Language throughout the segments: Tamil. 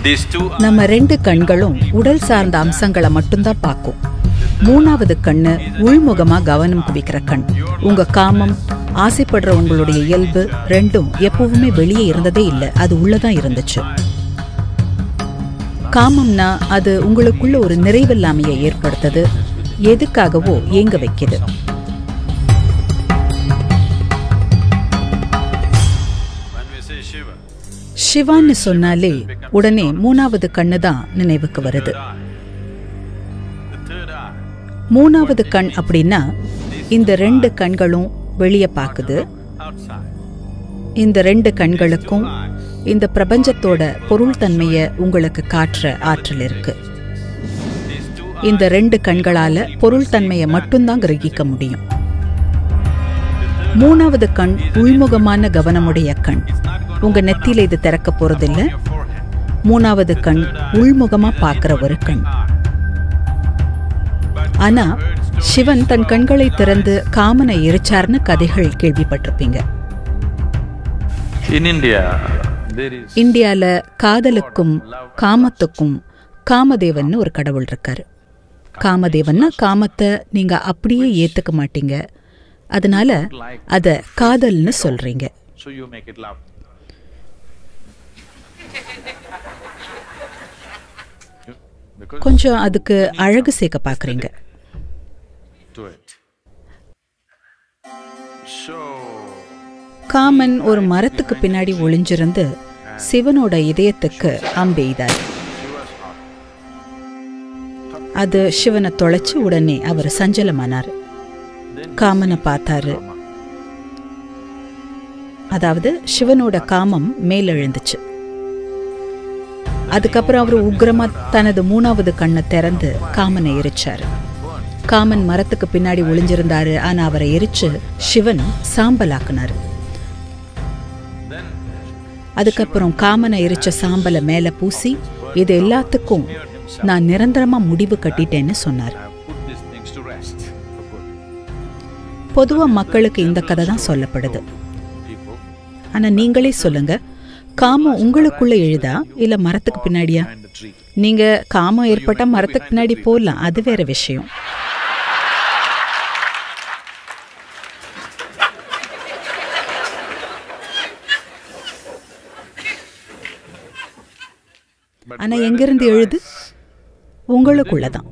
These two are நம்ம ரெண்டு கண்களும் உடல் சார்ந்த அம்சங்களை மட்டும்தான் பார்க்கும் மூணாவது கண்ணு உள்முகமா கவனம் குவிக்கிற கண் உங்க காமம் ஆசைப்படுற உங்களுடைய இயல்பு ரெண்டும் எப்பவுமே வெளியே இருந்ததே இல்லை அது உள்ளதான் இருந்துச்சு காமம்னா அது உங்களுக்குள்ள ஒரு நிறைவில்லாமையை ஏற்படுத்துது எதுக்காகவோ ஏங்க வைக்குது when we say Shiva. சிவான்னு சொன்னாலே உடனே மூணாவது கண்ணு தான் நினைவுக்கு வருது eye. The third eye. மூணாவது கண் அப்படின்னா இந்த ரெண்டு கண்களும் வெளியே பார்க்குது Outside. இந்த ரெண்டு கண்களுக்கும் இந்த பிரபஞ்சத்தோட பொருள் தன்மையை உங்களுக்கு காட்டுற ஆற்றல் இருக்கு These two இந்த ரெண்டு கண்களால பொருள் தன்மையை மட்டும்தான் கிரகிக்க முடியும் மூணாவது கண் உள்முகமான கவனமுடைய கண் உங்க நெத்தியில இது திறக்க போறதில்ல forehead. மூணாவது கண் உள்முகமா பார்க்கிற ஒரு கண் ஆனா சிவன் தன் கண்களை திறந்து காமனை எரிச்சார்னு கதைகள் கேள்விப்பட்டிருப்பீங்க In India, there is இந்தியால காதலுக்கும் காமத்துக்கும் காமதேவன்னு ஒரு கடவுள் இருக்காரு காமதேவன்னா காமத்தை நீங்க அப்படியே ஏத்துக்க மாட்டீங்க அதனால அத காதல்னு சொல்றீங்க so you make it love. You- Because கொஞ்சம் அதுக்கு அழகு சேர்க்க பாக்குறீங்க to it. So காமன் ஒரு மரத்துக்கு பின்னாடி ஒளிஞ்சிருந்து சிவனோட இதயத்துக்கு அம்பெய்தார் அது சிவனை தொலைச்சு உடனே அவர் சஞ்சலமானார் காமனை பார்த்தாரு அதாவது சிவனோட காமம் மேலெழுந்துச்சு அதுக்கப்புறம் அவர் உக்கிரமா தனது மூணாவது கண்ணை திறந்து காமனை எரிச்சாரு காமன் மரத்துக்கு பின்னாடி ஒளிஞ்சிருந்தாரு ஆனா அவரை எரிச்சு சிவன் சாம்பலாக்குனாரு அதுக்கப்புறம் காமனை எரிச்ச சாம்பலை மேல பூசி இது எல்லாத்துக்கும் நான் நிரந்தரமா முடிவு கட்டிட்டேன்னு சொன்னார் I put these things to rest for good. பொதுவா மக்களுக்கு இந்த கதை தான் சொல்லப்படுது People ஆனா நீங்களே சொல்லுங்க காமம் உங்களுக்குள்ள எழுதா இல்ல மரத்துக்கு பின்னாடியா and the tree. நீங்க காமம் ஏற்பட்டா மரத்துக்கு பின்னாடி போகலாம் அது வேற விஷயம் ஆனா எங்கிருந்து எழுது உங்களுக்குள்ளதான்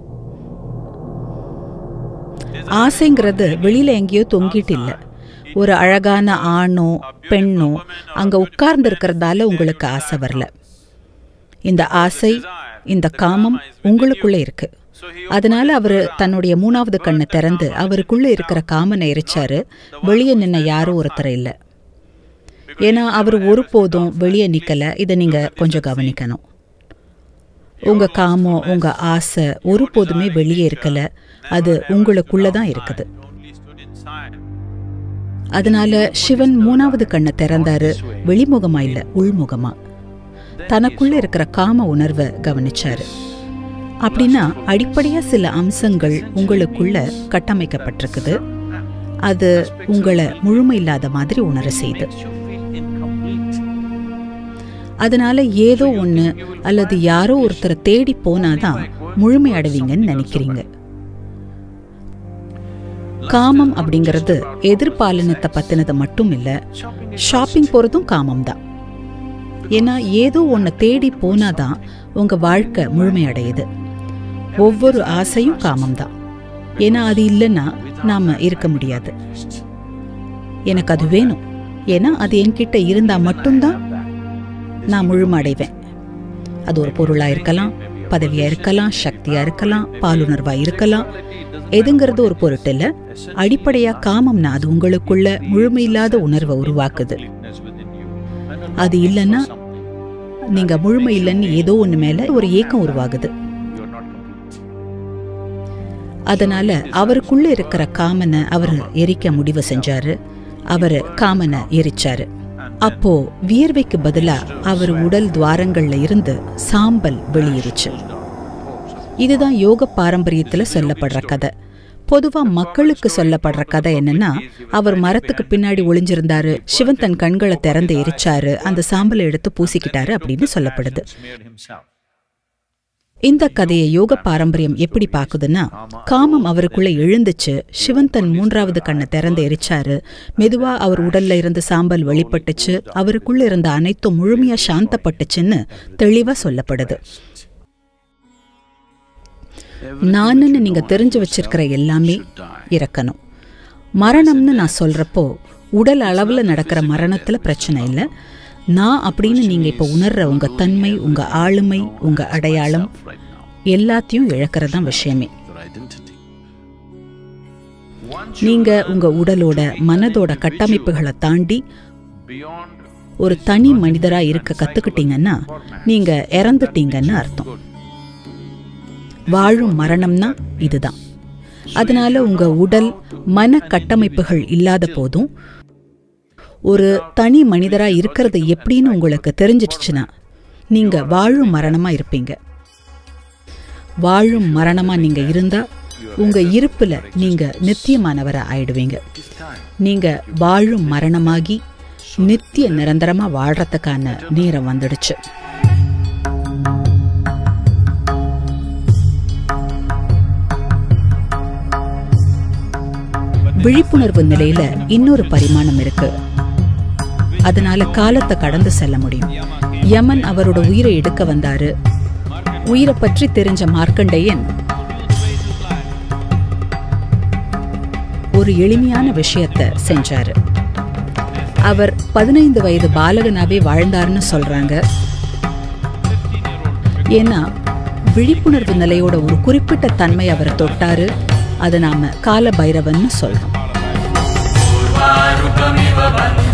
ஆசைங்கிறது வெளியில எங்கேயோ தொங்கிட்டு இல்ல ஒரு அழகான ஆணோ பெண்ணோ அங்க உட்கார்ந்து இருக்கிறதால உங்களுக்கு ஆசை வரல இந்த ஆசை இந்த காமம் உங்களுக்குள்ள இருக்கு அதனால அவரு தன்னுடைய மூணாவது கண்ணை திறந்து அவருக்குள்ள இருக்கிற காமனை எரிச்சாரு வெளியே நின்ன யாரும் ஒருத்தர் இல்ல ஏன்னா அவர் ஒருபோதும் வெளியே நிக்கல இதை நீங்க கொஞ்சம் கவனிக்கணும் உங்க காமம் உங்க ஆசை ஒருபோதுமே வெளியே இருக்கல அது உங்களுக்குள்ள தான் இருக்குது only stood inside. அதனால சிவன் மூணாவது கண்ணை திறந்தாரு வெளிமுகமா இல்ல உள்முகமா தனக்குள்ள இருக்கிற காம உணர்வை கவனிச்சாரு அப்படின்னா அடிப்படையா சில அம்சங்கள் உங்களுக்குள்ள கட்டமைக்கப்பட்டிருக்குது அது உங்களை முழுமை இல்லாத மாதிரி உணர செய்து You feel incomplete. அதனால ஏதோ ஒண்ணு அல்லது யாரோ ஒருத்தரை தேடி போனாதான் முழுமை அடைவீங்கன்னு நினைக்கிறீங்க காமம் அப்படிங்கிறது எதிர்பாலனத்தை பத்தினது மட்டும் இல்ல ஷாப்பிங் போறதும் காமம் தான் ஏன்னா ஏதோ ஒன்றை தேடி போனாதான் உங்க வாழ்க்கை முழுமையடையுது ஒவ்வொரு ஆசையும் காமம் தான் ஏன்னா அது இல்லைன்னா நாம இருக்க முடியாது எனக்கு அது வேணும் ஏன்னா அது என்கிட்ட இருந்தா மட்டும்தான் நான் முழுமடைவேன் அது ஒரு பொருளா இருக்கலாம் பதவியா இருக்கலாம் சக்தியா இருக்கலாம் பாலுணர்வா இருக்கலாம் எதுங்கிறது ஒரு பொருட்டு இல்ல அடிப்படையா காமம்னா அது உங்களுக்குள்ள முழுமையில்லாத உணர்வை உருவாக்குது Is within you. அது இல்லைன்னா நீங்க முழுமை இல்லைன்னு ஏதோ ஒண்ணு மேல ஒரு ஏக்கம் உருவாகுது You are not complete. அதனால அவருக்குள்ள இருக்கிற காமனை அவர் எரிக்க முடிவு செஞ்சாரு அவர் காமனை எரிச்சாரு அப்போ வியர்வைக்கு பதிலா அவர் உடல் துவாரங்கள்ல இருந்து சாம்பல் வெளியேறுச்சு இதுதான் யோக பாரம்பரியத்துல சொல்லப்படுற கதை பொதுவா மக்களுக்கு சொல்லப்படுற கதை என்னன்னா அவர் மரத்துக்கு பின்னாடி ஒளிஞ்சிருந்தாரு சிவன் தன் கண்களை திறந்து எரிச்சாரு அந்த சாம்பலை எடுத்து பூசிக்கிட்டாரு அப்படின்னு சொல்லப்படுது Smeared himself. இந்த கதையை யோக பாரம்பரியம் எப்படி பாக்குதுன்னா காமம் அவருக்குள்ள எழுந்துச்சு சிவன் தன் மூன்றாவது கண்ணை திறந்து எரிச்சாரு மெதுவா அவர் உடல்ல இருந்து சாம்பல் வெளிப்பட்டுச்சு அவருக்குள்ள இருந்த அனைத்தும் முழுமையா சாந்தப்பட்டுச்சுன்னு தெளிவா சொல்லப்படுது நானுன்னு நீங்க தெரிஞ்சு வச்சிருக்கிற எல்லாமே இறக்கணும் மரணம்னு நான் சொல்றப்போ உடல் அளவுல நடக்கிற மரணத்துல பிரச்சனை இல்லை நான் அப்படின்னு நீங்க இப்ப உணர்ற உங்க தன்மை உங்க ஆளுமை உங்க அடையாளம் Right now. எல்லாத்தையும் இழக்கிறது தான் விஷயமே Your identity. நீங்க உங்க உடலோட மனதோட கட்டமைப்புகளை தாண்டி Beyond ஒரு தனி மனிதரா இருக்க கத்துக்கிட்டீங்கன்னா நீங்க இறந்துட்டீங்கன்னு அர்த்தம் வாழும் மரணம்னா இதுதான் அதனால உங்க உடல் மன கட்டமைப்புகள் இல்லாத போதும் ஒரு தனி மனிதரா இருக்கிறது எப்படின்னு உங்களுக்கு தெரிஞ்சிடுச்சுன்னா நீங்க வாழும் மரணமா இருப்பீங்க வாழும் மரணமா நீங்க இருந்தா உங்க இருப்புல நீங்க நித்தியமானவரா ஆயிடுவீங்க நீங்க வாழும் மரணமாகி நித்திய நிரந்தரமா வாழ்றதுக்கான நேரம் வந்துடுச்சு விழிப்புணர்வு நிலையில இன்னொரு பரிமாணம் இருக்கு அதனால காலத்தை கடந்து செல்ல முடியும் யமன் அவரோட உயிரை எடுக்க வந்தாரு உயிரை பற்றி தெரிஞ்ச மார்க்கண்டேயன் ஒரு எளிமையான விஷயத்த செஞ்சாரு அவர் பதினைந்து வயது பாலகனாவே வாழ்ந்தார்னு சொல்றாங்க ஏன்னா விழிப்புணர்வு நிலையோட ஒரு குறிப்பிட்ட தன்மை அவர் தொட்டாரு அதை நாம கால பைரவன்னு சொல்றோம் रूपमिव बन्ध